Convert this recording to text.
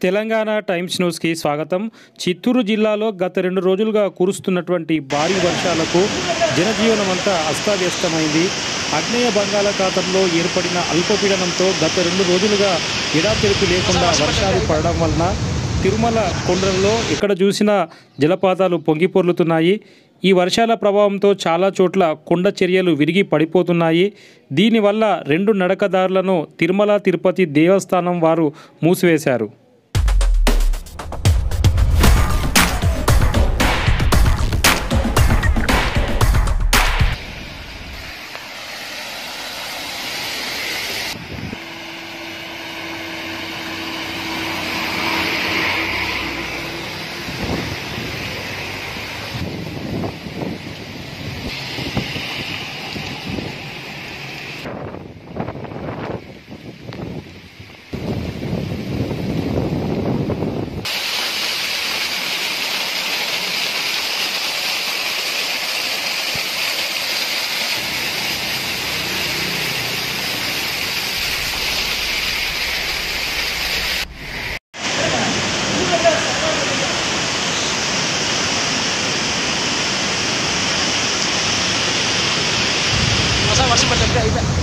Telangana times న్యూస్కి స్వాగతం చిత్తూరు జిల్లాలో గత రెండు రోజులుగా కురుస్తున్నటువంటి భారీ వర్షాలకు జనజీవనం అంతా అస్తావ్యస్తమైంది అగ్నేయ బంగాళాఖాతంలో ఏర్పడిన అల్పపీడనంతో గత రెండు రోజులుగా ఎడాతెరిపి లేకుండా వర్షాలు పడడం వలన తిరుమల కొండలలో ఎక్కడ చూసినా జలపాతాలు పొంగి పొర్లుతున్నాయి ఈ వర్షాల ప్రభావంతో చాలా చోట్ల కొండ చర్యలు విరిగి పడిపోతున్నాయి దీనివల్ల రెండు నడకదారులను తిరుమల తిరుపతి దేవస్థానం వారు మూసివేశారు ఒకసారి వర్షం పడితే అయిపోయి